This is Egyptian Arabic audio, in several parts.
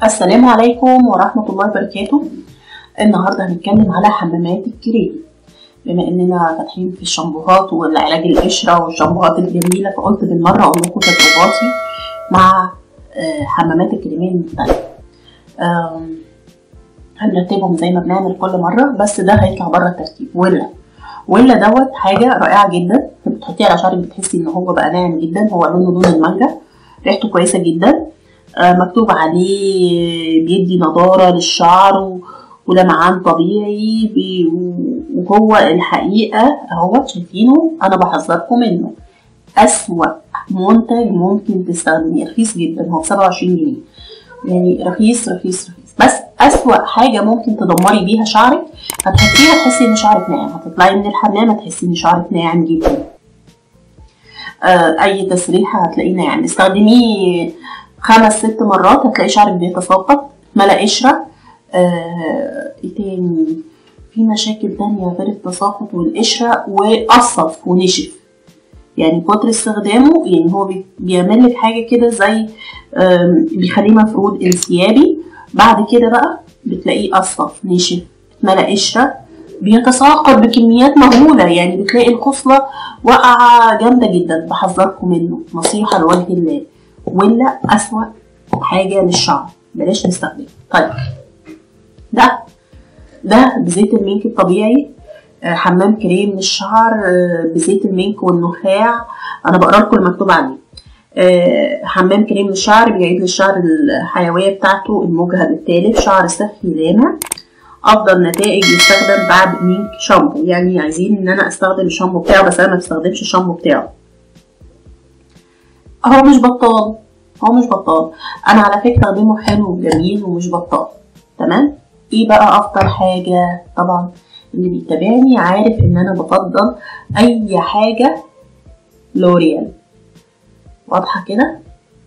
السلام عليكم ورحمة الله وبركاته النهاردة هنتكلم على حمامات الكريم بما اننا فاتحين في الشامبوهات والعلاج القشرة والشامبوهات الجميلة فقلت بالمرة اقول لكم تجرباتي مع آه، حمامات الكريمين المختلفة آم، هنرتبهم زي ما بنعمل كل مرة بس ده هيطلع بره الترتيب ولا ولا دوت حاجة رائعة جدا بتحطيه على شعرك بتحسي ان هو بقى ناعم جدا هو لونه لون المانجا ريحته كويسة جدا آه، مكتوب عليه بيدي نضارة للشعر و- ولمعان طبيعي بي- وهو الحقيقة اهو شايفينه أنا بحذركم منه أسوأ منتج ممكن تستخدميه رخيص جدا هو بسبعة وعشرين جنيه يعني رخيص رخيص رخيص بس أسوأ حاجة ممكن تدمري بيها شعرك هتحطيها تحسي إن شعرك ناعم هتطلعي من الحمام هتحسي إن شعرك ناعم جدا آه، أي تسريحة هتلاقيه ناعم استخدميه خمس ست مرات هتلاقي شعرك بيتساقط ملا قشرة آه، ايه تاني في مشاكل تانية غير التساقط والقشرة وقصف ونشف يعني كتر استخدامه يعني هو بي- بيعمل لك حاجة كده زي آم، بيخليه مفرود انسيابي بعد كده بقى بتلاقيه قصف نشف اتملى قشرة بيتساقط بكميات مهولة يعني بتلاقي الخصلة واقعة جامدة جدا بحذركم منه نصيحة لوجه الله ولا أسوأ حاجة للشعر بلاش نستخدمه طيب ده ده بزيت المينك الطبيعي آه، حمام كريم للشعر آه، بزيت المينك والنخاع انا بقرا لكم المكتوب عليه آه، حمام كريم للشعر بيعيد للشعر الحيويه بتاعته المجهد التالف شعر صحي لامع افضل نتائج يستخدم بعد مينك شامبو يعني عايزين ان انا استخدم الشامبو بتاعه بس انا ما بستخدمش الشامبو بتاعه هو مش بطال هو مش بطال انا على فكره استخدمه حلو وجميل ومش بطال تمام ايه بقى افضل حاجه طبعا اللي بيتابعني عارف ان انا بفضل اي حاجه لوريال واضحه كده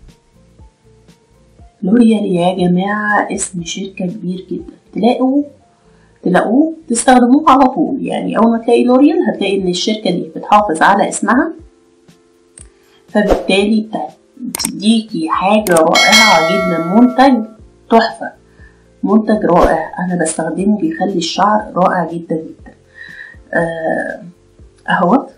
لوريال يا جماعه اسم شركه كبير جدا تلاقوا تلاقوه تستخدموه على طول يعني اول ما تلاقي لوريال هتلاقي ان الشركه دي بتحافظ على اسمها فبالتالي بتاع- بتديكي حاجه رائعه جدا منتج تحفه منتج رائع انا بستخدمه بيخلي الشعر رائع جدا جدا آه، اهوت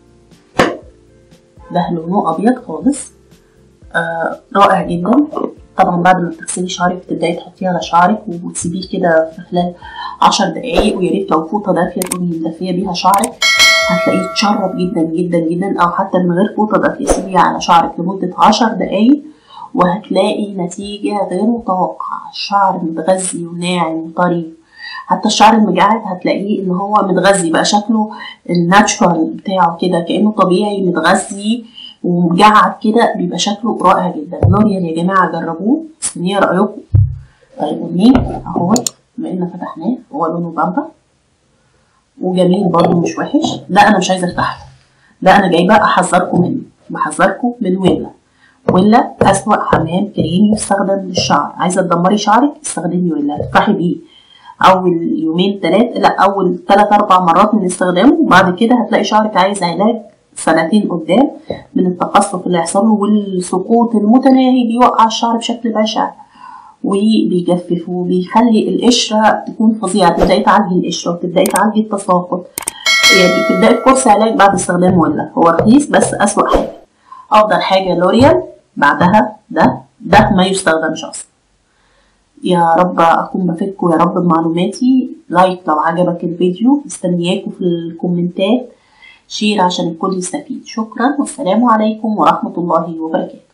ده لونه ابيض خالص آه، رائع جدا طبعا بعد ما بتغسلي شعرك بتبداي تحطيه على شعرك وتسيبيه كده في خلال عشر دقايق ويا ريت لو فوطه دافيه تقومي مدفيه بيها شعرك هتلاقيه اتشرب جدا جدا جدا او حتى من غير فوطه دافيه سيبيه على شعرك لمده عشر دقايق وهتلاقي نتيجة غير متوقعة الشعر متغذي وناعم وطري حتى الشعر المجعد هتلاقيه ان هو متغذي بقى شكله الناتشورال بتاعه كده كأنه طبيعي متغذي ومجعد كده بيبقى شكله رائع جدا لوريال يا جماعة جربوه مستنية رأيكم طيب والمين اهو بما ان فتحناه هو لونه بامبا وجميل برضه مش وحش ده انا مش عايزه افتحه ده انا جايبه احذركم منه بحذركم من ويلا ولا أسوأ حمام كريم يستخدم للشعر عايزة تدمري شعرك استخدمي ولا تفرحي بيه أول يومين تلات لا أول تلات أربع مرات من استخدامه وبعد كده هتلاقي شعرك عايز علاج سنتين قدام من التقصف اللي هيحصل له والسقوط المتناهي بيوقع الشعر بشكل بشع وبيجفف وبيخلي القشرة تكون فظيعة تبدأي تعالجي القشرة وتبدأي تعالجي التساقط يعني تبدأي بكورس علاج بعد استخدام ولا هو رخيص بس أسوأ حاجة افضل حاجه لوريال بعدها ده ده ما يستخدمش اصلا يا رب اكون بفيدكم يا رب بمعلوماتي لايك لو عجبك الفيديو مستنياكم في الكومنتات شير عشان الكل يستفيد شكرا والسلام عليكم ورحمه الله وبركاته